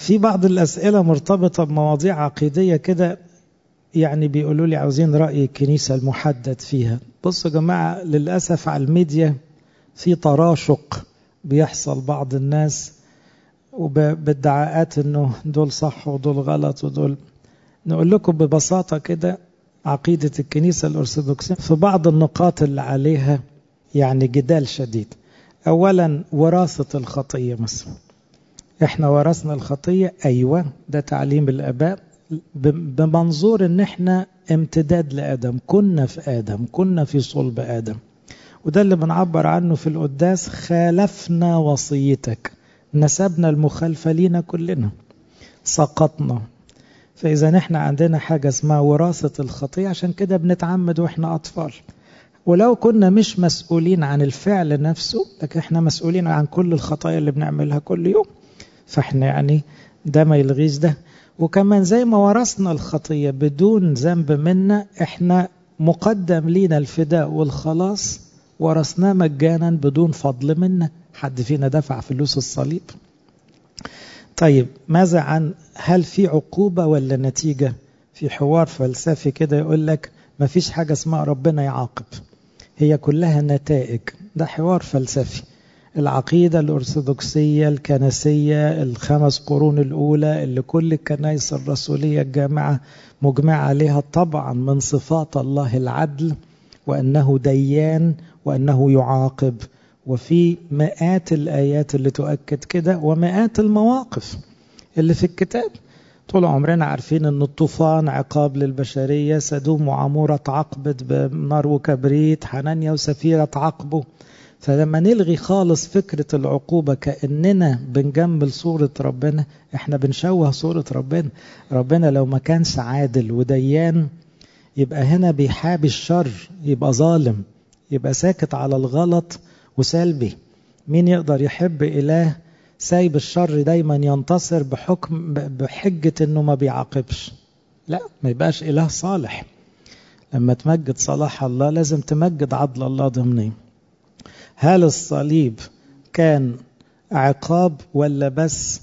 في بعض الأسئلة مرتبطة بمواضيع عقيدية كده يعني بيقولوا لي عاوزين رأي الكنيسة المحدد فيها بصوا يا جماعة للأسف على الميديا في تراشق بيحصل بعض الناس وبادعاءات انه دول صح ودول غلط ودول نقول لكم ببساطة كده عقيدة الكنيسة الأرثوذكسية في بعض النقاط اللي عليها يعني جدال شديد أولا وراثة الخطية مثلا احنا ورثنا الخطية أيوة ده تعليم الآباء بمنظور ان احنا امتداد لآدم كنا في آدم كنا في صلب آدم وده اللي بنعبر عنه في القداس خالفنا وصيتك نسبنا المخالفة لينا كلنا سقطنا فإذا نحن عندنا حاجة اسمها وراثة الخطية عشان كده بنتعمد وإحنا أطفال ولو كنا مش مسؤولين عن الفعل نفسه لكن احنا مسؤولين عن كل الخطايا اللي بنعملها كل يوم فاحنا يعني ده ما يلغيش ده وكمان زي ما ورثنا الخطية بدون ذنب منا احنا مقدم لينا الفداء والخلاص ورثناه مجانا بدون فضل منا حد فينا دفع فلوس الصليب طيب ماذا عن هل في عقوبة ولا نتيجة في حوار فلسفي كده يقول لك ما فيش حاجة اسمها ربنا يعاقب هي كلها نتائج ده حوار فلسفي العقيدة الأرثوذكسية الكنسية الخمس قرون الأولى اللي كل الكنائس الرسولية الجامعة مجمع عليها طبعا من صفات الله العدل وأنه ديان وأنه يعاقب وفي مئات الآيات اللي تؤكد كده ومئات المواقف اللي في الكتاب طول عمرنا عارفين أن الطوفان عقاب للبشرية سدوم وعمورة تعقبت بنار وكبريت حنانيا وسفيرة تعاقبوا فلما نلغي خالص فكرة العقوبة كأننا بنجمل صورة ربنا احنا بنشوه صورة ربنا ربنا لو ما كانش عادل وديان يبقى هنا بيحابي الشر يبقى ظالم يبقى ساكت على الغلط وسلبي مين يقدر يحب إله سايب الشر دايما ينتصر بحكم بحجة انه ما بيعاقبش لا ما يبقاش إله صالح لما تمجد صلاح الله لازم تمجد عدل الله ضمني هل الصليب كان عقاب ولا بس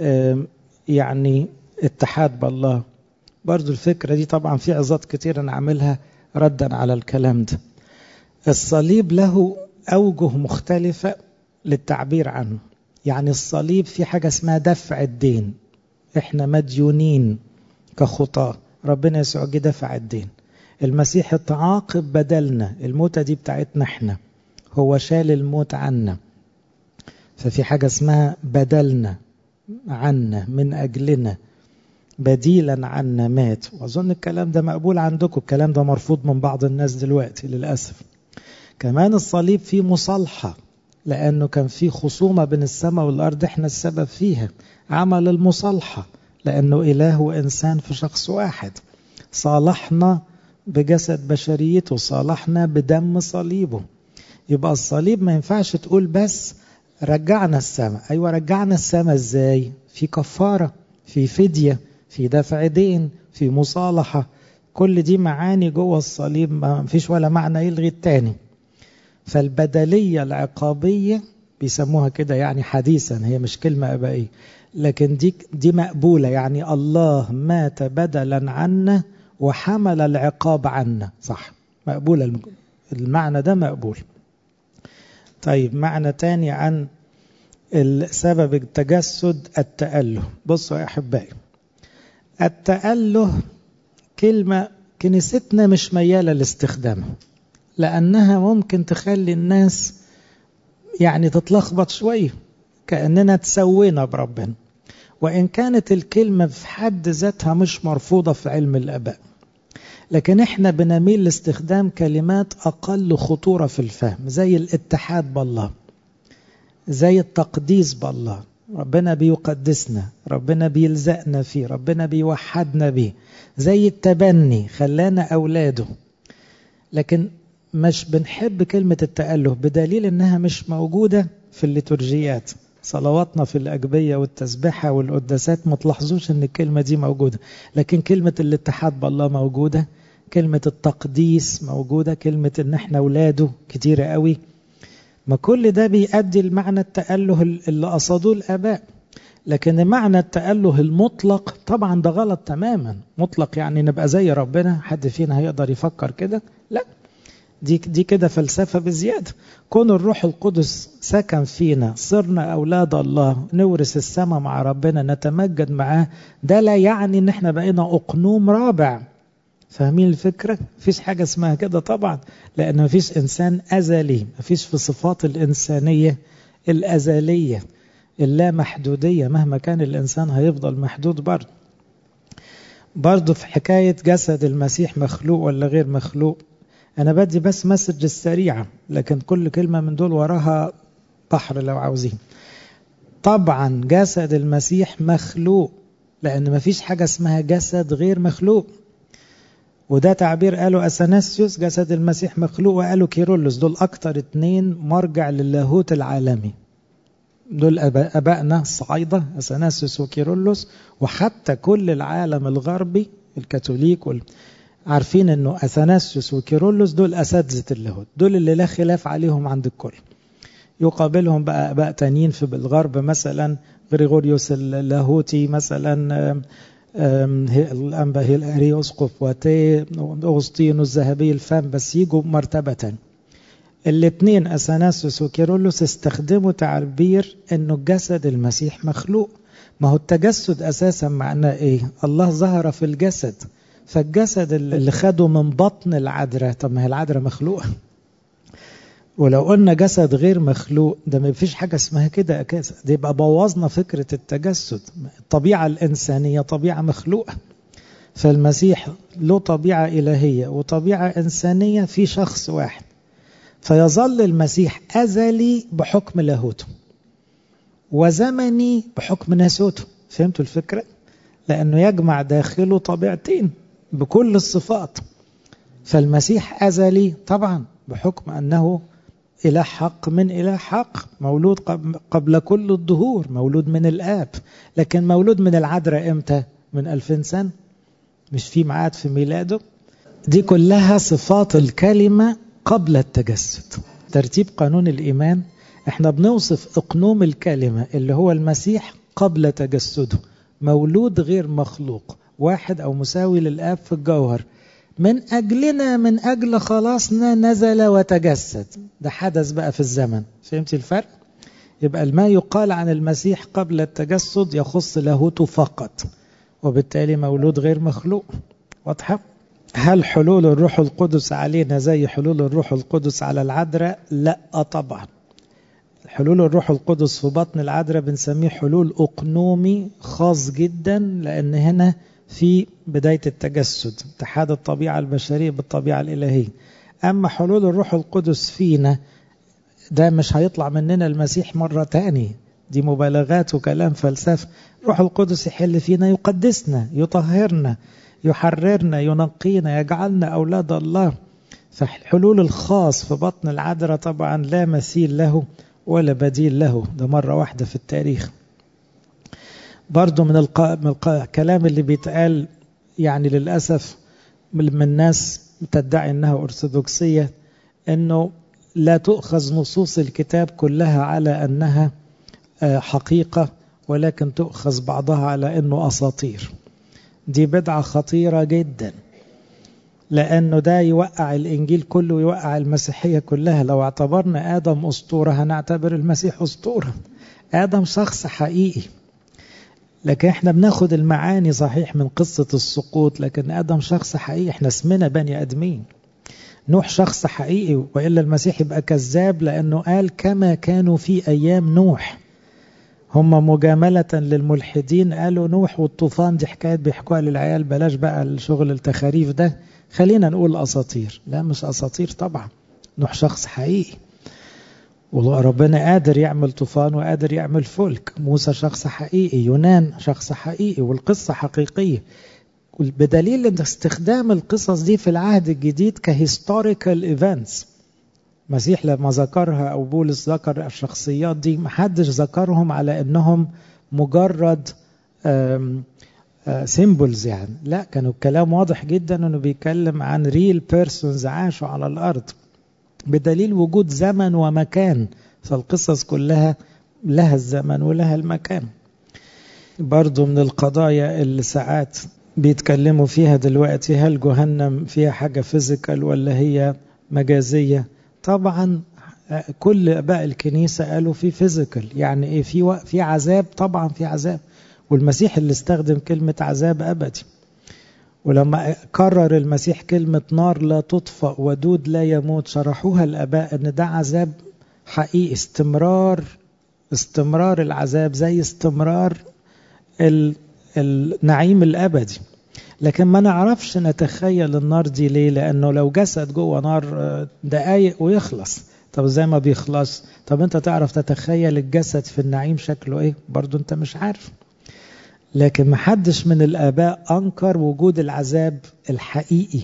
يعني اتحاد بالله برضو الفكرة دي طبعا في عظات كتير أنا عاملها ردا على الكلام ده الصليب له أوجه مختلفة للتعبير عنه يعني الصليب في حاجة اسمها دفع الدين احنا مديونين كخطاة ربنا يسوع جه دفع الدين المسيح اتعاقب بدلنا الموتة دي بتاعتنا احنا هو شال الموت عنا ففي حاجة اسمها بدلنا عنا من أجلنا بديلا عنا مات وأظن الكلام ده مقبول عندكم الكلام ده مرفوض من بعض الناس دلوقتي للأسف كمان الصليب فيه مصالحة لأنه كان في خصومة بين السماء والأرض احنا السبب فيها عمل المصالحة لأنه إله وإنسان في شخص واحد صالحنا بجسد بشريته صالحنا بدم صليبه يبقى الصليب ما ينفعش تقول بس رجعنا السماء أيوة رجعنا السماء إزاي في كفارة في فدية في دفع دين في مصالحة كل دي معاني جوه الصليب ما فيش ولا معنى يلغي التاني فالبدلية العقابية بيسموها كده يعني حديثا هي مش كلمة أبائية لكن دي دي مقبولة يعني الله مات بدلا عنا وحمل العقاب عنا صح مقبولة المعنى ده مقبول طيب معنى تاني عن سبب التجسد التأله بصوا يا أحبائي التأله كلمة كنيستنا مش ميالة لاستخدامها لأنها ممكن تخلي الناس يعني تتلخبط شوية كأننا تسوينا بربنا وإن كانت الكلمة في حد ذاتها مش مرفوضة في علم الآباء لكن احنا بنميل لاستخدام كلمات أقل خطورة في الفهم زي الاتحاد بالله زي التقديس بالله ربنا بيقدسنا ربنا بيلزقنا فيه ربنا بيوحدنا بيه زي التبني خلانا أولاده لكن مش بنحب كلمة التأله بدليل انها مش موجودة في الليتورجيات صلواتنا في الأجبية والتسبحة والقداسات ما تلاحظوش ان الكلمة دي موجودة لكن كلمة الاتحاد بالله موجودة كلمة التقديس موجودة كلمة ان احنا اولاده كتيرة قوي ما كل ده بيؤدي المعنى التأله اللي قصدوه الآباء لكن معنى التأله المطلق طبعا ده غلط تماما مطلق يعني نبقى زي ربنا حد فينا هيقدر يفكر كده لا دي دي كده فلسفة بزيادة كون الروح القدس سكن فينا صرنا أولاد الله نورث السماء مع ربنا نتمجد معاه ده لا يعني ان احنا بقينا أقنوم رابع فاهمين الفكرة؟ مفيش حاجة اسمها كده طبعا لأن مفيش إنسان أزلي مفيش في صفات الإنسانية الأزلية اللامحدودية مهما كان الإنسان هيفضل محدود برضه برضه في حكاية جسد المسيح مخلوق ولا غير مخلوق أنا بدي بس مسج السريعة لكن كل كلمة من دول وراها بحر لو عاوزين طبعا جسد المسيح مخلوق لأن مفيش حاجة اسمها جسد غير مخلوق وده تعبير قاله أثناسيوس جسد المسيح مخلوق وقاله كيرلس دول أكتر اتنين مرجع للاهوت العالمي دول أبائنا الصعايدة أثناسيوس وكيرلس وحتى كل العالم الغربي الكاثوليك وال... عارفين انه اثناسيوس وكيرلس دول اساتذه اللاهوت دول اللي لا خلاف عليهم عند الكل يقابلهم بقى اباء تانيين في الغرب مثلا غريغوريوس اللاهوتي مثلا الانبا هيلاري اسقف واتي اغسطينوس الذهبي الفم بس يجوا مرتبه الاثنين اثناسيوس وكيرلس استخدموا تعبير انه الجسد المسيح مخلوق ما هو التجسد اساسا معناه ايه الله ظهر في الجسد فالجسد اللي خده من بطن العذراء طب ما هي العذراء مخلوقه ولو قلنا جسد غير مخلوق ده ما فيش حاجه اسمها كده اساسا ده يبقى بوظنا فكره التجسد الطبيعه الانسانيه طبيعه مخلوقه فالمسيح له طبيعه الهيه وطبيعه انسانيه في شخص واحد فيظل المسيح ازلي بحكم لاهوته وزمني بحكم ناسوته فهمتوا الفكره لانه يجمع داخله طبيعتين بكل الصفات فالمسيح أزلي طبعا بحكم أنه إله حق من إله حق مولود قبل كل الظهور مولود من الآب لكن مولود من العذراء إمتى من ألفين سنة مش في ميعاد في ميلاده دي كلها صفات الكلمة قبل التجسد ترتيب قانون الإيمان احنا بنوصف اقنوم الكلمة اللي هو المسيح قبل تجسده مولود غير مخلوق واحد أو مساوي للآب في الجوهر من أجلنا من أجل خلاصنا نزل وتجسد ده حدث بقى في الزمن فهمت الفرق؟ يبقى ما يقال عن المسيح قبل التجسد يخص لاهوته فقط وبالتالي مولود غير مخلوق واضحة؟ هل حلول الروح القدس علينا زي حلول الروح القدس على العذراء؟ لا طبعا حلول الروح القدس في بطن العذراء بنسميه حلول أقنومي خاص جدا لأن هنا في بداية التجسد اتحاد الطبيعة البشرية بالطبيعة الإلهية أما حلول الروح القدس فينا ده مش هيطلع مننا المسيح مرة تاني دي مبالغات وكلام فلسفة روح القدس يحل فينا يقدسنا يطهرنا يحررنا ينقينا يجعلنا أولاد الله فالحلول الخاص في بطن العذراء طبعا لا مثيل له ولا بديل له ده مرة واحدة في التاريخ برضو من, القا... من الكلام اللي بيتقال يعني للأسف من الناس تدعي أنها أرثوذكسية أنه لا تؤخذ نصوص الكتاب كلها على أنها حقيقة ولكن تؤخذ بعضها على أنه أساطير دي بدعة خطيرة جدا لأنه ده يوقع الإنجيل كله ويوقع المسيحية كلها لو اعتبرنا آدم أسطورة هنعتبر المسيح أسطورة آدم شخص حقيقي لكن احنا بناخد المعاني صحيح من قصة السقوط لكن آدم شخص حقيقي احنا اسمنا بني آدمين نوح شخص حقيقي وإلا المسيح يبقى كذاب لأنه قال كما كانوا في أيام نوح هم مجاملة للملحدين قالوا نوح والطوفان دي حكاية بيحكوها للعيال بلاش بقى الشغل التخاريف ده خلينا نقول أساطير لا مش أساطير طبعا نوح شخص حقيقي وربنا قادر يعمل طوفان وقادر يعمل فلك موسى شخص حقيقي يونان شخص حقيقي والقصة حقيقية بدليل ان استخدام القصص دي في العهد الجديد كهيستوريكال ايفنتس مسيح لما ذكرها او بولس ذكر الشخصيات دي محدش ذكرهم على انهم مجرد سيمبلز يعني لا كانوا الكلام واضح جدا انه بيتكلم عن ريل بيرسونز عاشوا على الارض بدليل وجود زمن ومكان فالقصص كلها لها الزمن ولها المكان برضو من القضايا اللي ساعات بيتكلموا فيها دلوقتي هل جهنم فيها حاجة فيزيكال ولا هي مجازية طبعا كل اباء الكنيسه قالوا في فيزيكال يعني ايه في و... في عذاب طبعا في عذاب والمسيح اللي استخدم كلمه عذاب ابدي ولما كرر المسيح كلمه نار لا تطفأ ودود لا يموت شرحوها الاباء ان ده عذاب حقيقي استمرار استمرار العذاب زي استمرار ال... النعيم الابدي لكن ما نعرفش نتخيل النار دي ليه لانه لو جسد جوه نار دقايق ويخلص طب ازاي ما بيخلص طب انت تعرف تتخيل الجسد في النعيم شكله ايه برضو انت مش عارف لكن محدش من الاباء انكر وجود العذاب الحقيقي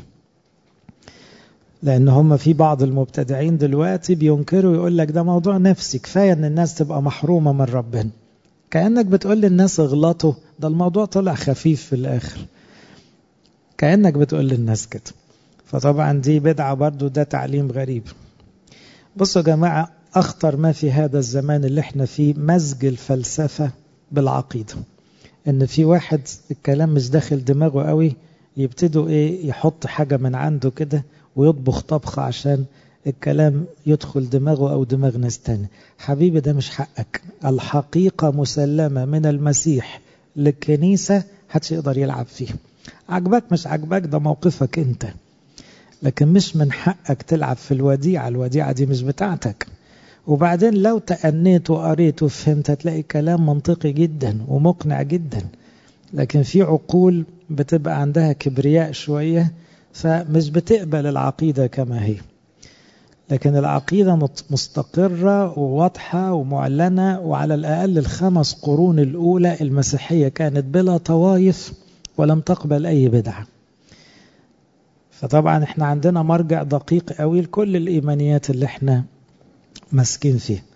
لان هم في بعض المبتدعين دلوقتي بينكروا يقول لك ده موضوع نفسي كفايه ان الناس تبقى محرومه من ربنا كانك بتقول للناس اغلطوا ده الموضوع طلع خفيف في الاخر كانك بتقول للناس كده فطبعا دي بدعه برضو ده تعليم غريب بصوا يا جماعة أخطر ما في هذا الزمان اللي احنا فيه مزج الفلسفة بالعقيدة إن في واحد الكلام مش داخل دماغه قوي يبتدوا إيه يحط حاجة من عنده كده ويطبخ طبخة عشان الكلام يدخل دماغه أو دماغ ناس تاني حبيبي ده مش حقك الحقيقة مسلمة من المسيح للكنيسة محدش يقدر يلعب فيه عجبك مش عجبك ده موقفك انت لكن مش من حقك تلعب في الوديعة الوديعة دي مش بتاعتك وبعدين لو تأنيت وقريت وفهمت هتلاقي كلام منطقي جدا ومقنع جدا لكن في عقول بتبقى عندها كبرياء شوية فمش بتقبل العقيدة كما هي لكن العقيدة مستقرة وواضحة ومعلنة وعلى الأقل الخمس قرون الأولى المسيحية كانت بلا طوائف ولم تقبل أي بدعة فطبعا احنا عندنا مرجع دقيق قوي لكل الإيمانيات اللي احنا ماسكين فيه